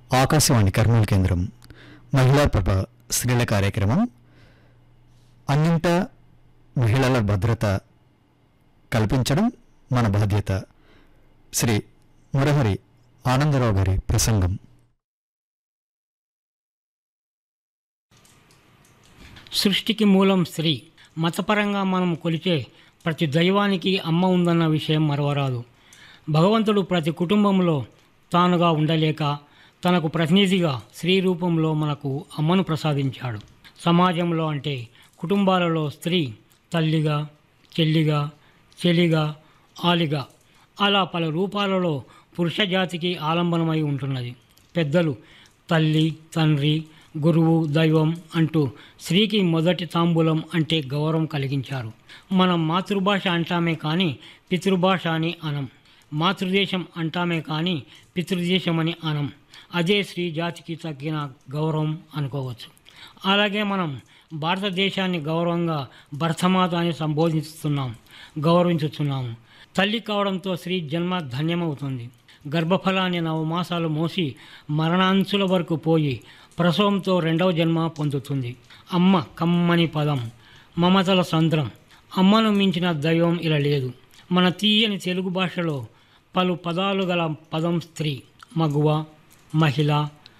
ఆకాశవాణి కర్నూలు కేంద్రం మహిళా ప్రభ స్త్రీల కార్యక్రమం అన్నింట మహిళల భద్రత కల్పించడం మన బాధ్యత శ్రీ మురహరి ఆనందరావు గారి ప్రసంగం సృష్టికి మూలం స్త్రీ మతపరంగా మనం కొలిచే ప్రతి దైవానికి అమ్మ ఉందన్న విషయం మరవరాదు భగవంతుడు ప్రతి కుటుంబంలో తానుగా ఉండలేక తనకు ప్రతినిధిగా స్త్రీ రూపంలో మనకు అమ్మను ప్రసాదించాడు సమాజంలో అంటే కుటుంబాలలో స్త్రీ తల్లిగా చెల్లిగా చెలిగా ఆలిగా అలా పలు రూపాలలో పురుష జాతికి ఆలంబనమై ఉంటున్నది పెద్దలు తల్లి తండ్రి గురువు దైవం అంటూ స్త్రీకి మొదటి తాంబూలం అంటే గౌరవం కలిగించారు మనం మాతృభాష అంటామే కానీ పితృభాష అని అనం మాతృదేశం అంటామే కానీ పితృదేశం అని అనం అదే స్త్రీ జాతికి తగ్గిన గౌరవం అనుకోవచ్చు అలాగే మనం భారతదేశాన్ని గౌరవంగా భరతమాత అని సంబోధిస్తున్నాం గౌరవించుతున్నాము తల్లి కావడంతో స్త్రీ జన్మ ధన్యమవుతుంది గర్భఫలాన్ని నవమాసాలు మోసి మరణాంచుల వరకు పోయి ప్రసవంతో రెండవ జన్మ పొందుతుంది అమ్మ కమ్మని పదం మమతల సంద్రం అమ్మను మించిన దైవం ఇలా లేదు మన తీయని తెలుగు భాషలో పలు పదాలు గల పదం స్త్రీ మగువ మహిళ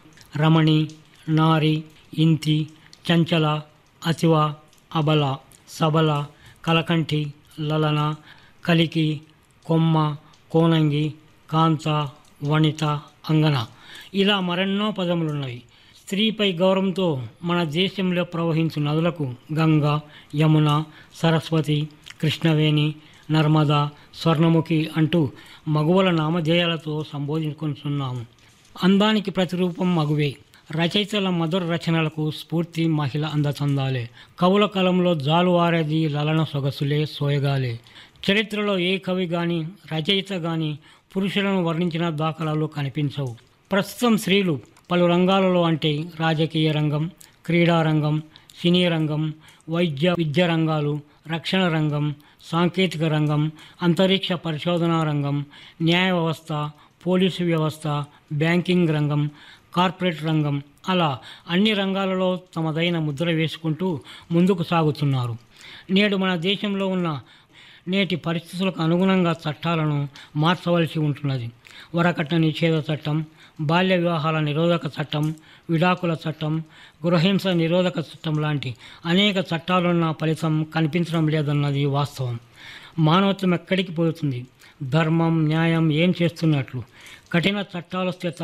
రమణి నారి ఇంతి చంచల అతివ అబల సబల కలకంఠి లలన కలికి కొమ్మ కోనంగి కాంత వనిత అంగన ఇలా మరెన్నో పదములున్నవి స్త్రీపై గౌరవంతో మన దేశంలో ప్రవహించు నదులకు గంగ యమున సరస్వతి కృష్ణవేణి నర్మద స్వర్ణముఖి అంటూ మగువల నామధేయాలతో సంబోధించుకుంటున్నాము అందానికి ప్రతిరూపం మగువే రచయితల మధుర రచనలకు స్ఫూర్తి మహిళ అందచందాలే కవుల కలంలో జాలువారేది లలన సొగసులే సోయగాలే చరిత్రలో ఏ కవి గాని రచయిత గాని పురుషులను వర్ణించిన దాఖలాలు కనిపించవు ప్రస్తుతం స్త్రీలు పలు రంగాలలో అంటే రాజకీయ రంగం క్రీడా రంగం సినీ రంగం వైద్య విద్య రంగాలు రక్షణ రంగం సాంకేతిక రంగం అంతరిక్ష పరిశోధనా రంగం న్యాయ వ్యవస్థ పోలీసు వ్యవస్థ బ్యాంకింగ్ రంగం కార్పొరేట్ రంగం అలా అన్ని రంగాలలో తమదైన ముద్ర వేసుకుంటూ ముందుకు సాగుతున్నారు నేడు మన దేశంలో ఉన్న నేటి పరిస్థితులకు అనుగుణంగా చట్టాలను మార్చవలసి ఉంటున్నది వరకట్న నిషేధ చట్టం బాల్య వివాహాల నిరోధక చట్టం విడాకుల చట్టం గృహహింస నిరోధక చట్టం లాంటి అనేక చట్టాలున్న ఫలితం కనిపించడం లేదన్నది వాస్తవం మానవత్వం ఎక్కడికి పోతుంది ధర్మం న్యాయం ఏం చేస్తున్నట్లు కఠిన చట్టాలు వస్తే